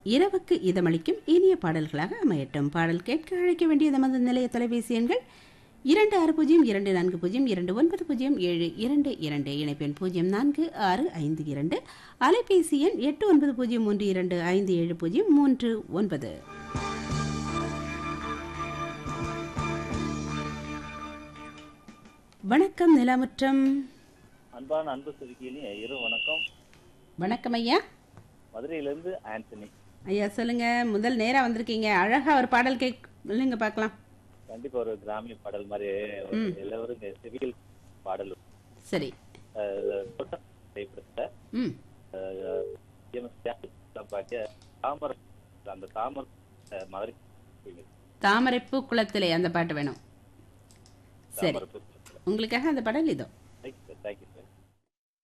இரவுக்கு இதமளிக்கும் இனிய பாடல்களாக அமையட்டும் பாடல் கேட்க அழைக்க வேண்டிய நமது நிலைய தொலைபேசி எண்கள் இரண்டு ஆறு பூஜ்ஜியம் இரண்டு நான்கு பூஜ்ஜியம் இரண்டு ஒன்பது பூஜ்ஜியம் ஏழு இரண்டு இரண்டு இணைப்பெண் பூஜ்ஜியம் நான்கு ஆறு ஐந்து இரண்டு அலைபேசி எண் எட்டு ஒன்பது பூஜ்ஜியம் மூன்று இரண்டு ஐந்து ஏழு பூஜ்ஜியம் மூன்று ஒன்பது வணக்கம் நிலாமுற்றம் அன்பான அன்பு சுருக்கியிலே இரு வணக்கம் வணக்கம் ஐயா மதுரையிலிருந்து ஆண்டனி ஐயா சொல்லுங்க முதல் நேரா வந்திருக்கீங்க அழகா ஒரு பாடல் கேளுங்க பார்க்கலாம் கண்டிப்பா ஒரு கிராமிய பாடல் மாதிரி ஒரு எல்லாரும் சிவில் பாடல் சரி அஹ், தொட்டம் திரைப்படத்துல, ம் அஹ், எம்.எஸ். ஜானகி பாடிய தாமரை அந்த தாமரை அஹ், மதுரை தாமரைப்பூ குளத்திலே அந்த பாட்டு வேணும் சரி தாமரை பூ. உங்களுக்காக அந்த பாடல் இதோ தேங்க்யூ தேங்க்யூ